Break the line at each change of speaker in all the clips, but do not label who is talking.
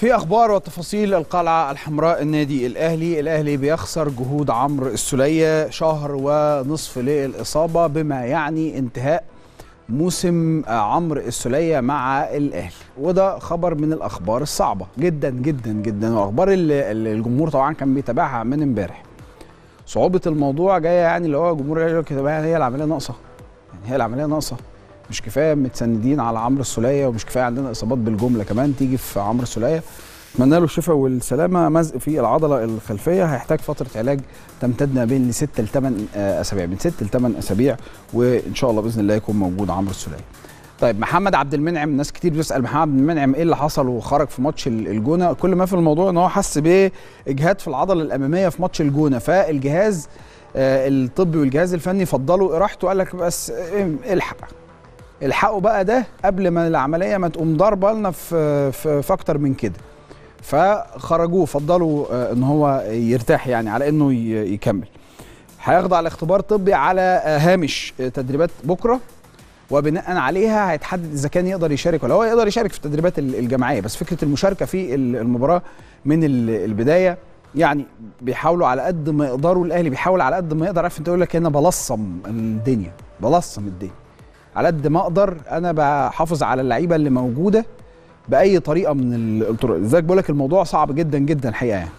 في اخبار وتفاصيل القلعه الحمراء النادي الاهلي الاهلي بيخسر جهود عمرو السوليه شهر ونصف للاصابه بما يعني انتهاء موسم عمرو السوليه مع الاهلي وده خبر من الاخبار الصعبه جدا جدا جدا واخبار اللي اللي الجمهور طبعا كان بيتابعها من امبارح صعوبه الموضوع جايه يعني اللي هو الجمهور يقول لك هي العمليه ناقصه يعني هي العمليه ناقصه مش كفايه متسندين على عمرو السوليه ومش كفايه عندنا اصابات بالجمله كمان تيجي في عمرو السوليه اتمنى له الشفاء والسلامه مزق في العضله الخلفيه هيحتاج فتره علاج تمتد ما بين لست لثمان اسابيع من ست لثمان اسابيع وان شاء الله باذن الله يكون موجود عمرو السوليه. طيب محمد عبد المنعم ناس كتير بتسال محمد عبد المنعم ايه اللي حصل وخرج في ماتش الجونه كل ما في الموضوع ان هو حس باجهاد في العضله الاماميه في ماتش الجونه فالجهاز آه الطبي والجهاز الفني فضلوا راحته قال لك بس الحق الحقوا بقى ده قبل ما العمليه ما تقوم ضاربه لنا في في, في اكتر من كده فخرجوه فضلوا ان هو يرتاح يعني على انه يكمل هيخضع لاختبار طبي على هامش تدريبات بكره وبناء عليها هيتحدد اذا كان يقدر يشارك ولا هو يقدر يشارك في التدريبات الجماعيه بس فكره المشاركه في المباراه من البدايه يعني بيحاولوا على قد ما يقدروا الاهلي بيحاول على قد ما يقدر عارف انت يقول لك هنا بلصم الدنيا بلصم الدنيا على قد ما اقدر انا بحافظ على اللعيبه اللي موجوده باي طريقه من الطرق لذلك بقول لك الموضوع صعب جدا جدا الحقيقه يعني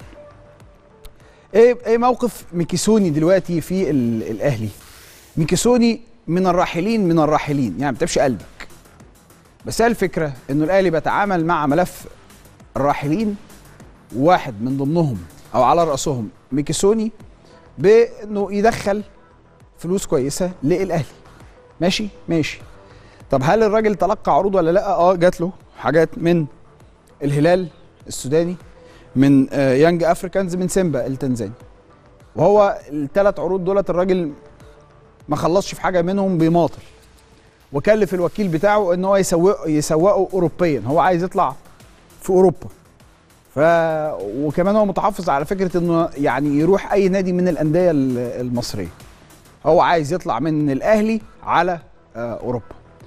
ايه ايه موقف ميكيسوني دلوقتي في الاهلي ميكيسوني من الراحلين من الراحلين يعني ما بتبش قلبك بس هي الفكره انه الاهلي بيتعامل مع ملف الراحلين واحد من ضمنهم او على راسهم ميكيسوني بانه يدخل فلوس كويسه للاهلي ماشي ماشي طب هل الراجل تلقى عروض ولا لا اه جات له حاجات من الهلال السوداني من آه يانج افريكانز من سيمبا التنزاني وهو الثلاث عروض دولت الراجل ما خلصش في حاجه منهم بيماطل وكلف الوكيل بتاعه ان هو يسوق يسوقه اوروبيا هو عايز يطلع في اوروبا ف وكمان هو متحفظ على فكره انه يعني يروح اي نادي من الانديه المصريه هو عايز يطلع من الاهلي على آه اوروبا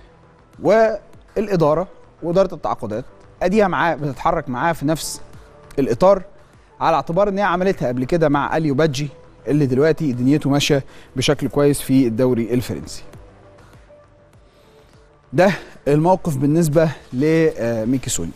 والاداره واداره التعاقدات اديها معاه بتتحرك معاه في نفس الاطار على اعتبار ان هي عملتها قبل كده مع اليو بادجي اللي دلوقتي دنيته ماشيه بشكل كويس في الدوري الفرنسي. ده الموقف بالنسبه لميكي سوني،